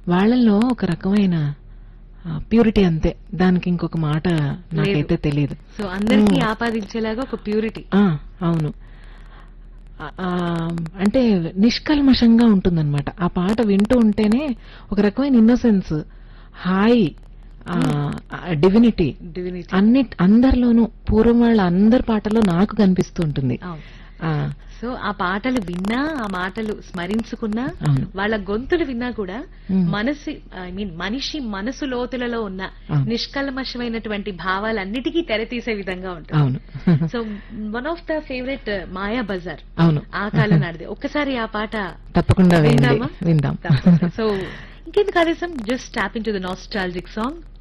వాళ్ళల్లో ఒక రకమైన ప్యూరిటీ అంతే దానికి ఇంకొక మాట నాకైతే తెలియదు సో అందరికీ మ్మ్. ఆపాదించేలాగా ఒక ప్యూరిటీ ఆ, అవును ఆ, ఆ, అంటే నిష్కల్మషంగా ఉంటుందన్నమాట ఆ పాట వింటూ ఉంటేనే ఒక రకమైన ఇన్నోసెన్స్ హాయ్ డివినిటీ డివినిటీ అన్ని అందరిలోనూ పూర్వం వాళ్ళ అందరి పాటల్లో నాకు కనిపిస్తూ ఉంటుంది ఆ, సో ఆ పాటలు విన్నా ఆ మాటలు స్మరించుకున్నా అవును వాళ్ళ గొంతులు విన్నా కూడా మ్మ్. మనసు ఐ మీన్ మనిషి మనసు లోతులలో ఉన్న అవును. నిష్కల్మషమైనటువంటి భావాలన్నిటికీ తెరతీసే విధంగా ఉంటుంది అవును so one of the favourite Maya Bazar అవును ఆ కాలం నాటిది ఒక్కసారి ఆ పాట తప్పకుండా వింది విందామా? విందాం సో ఇంకెందుకు ఆదేశం just tap into the nostalgic song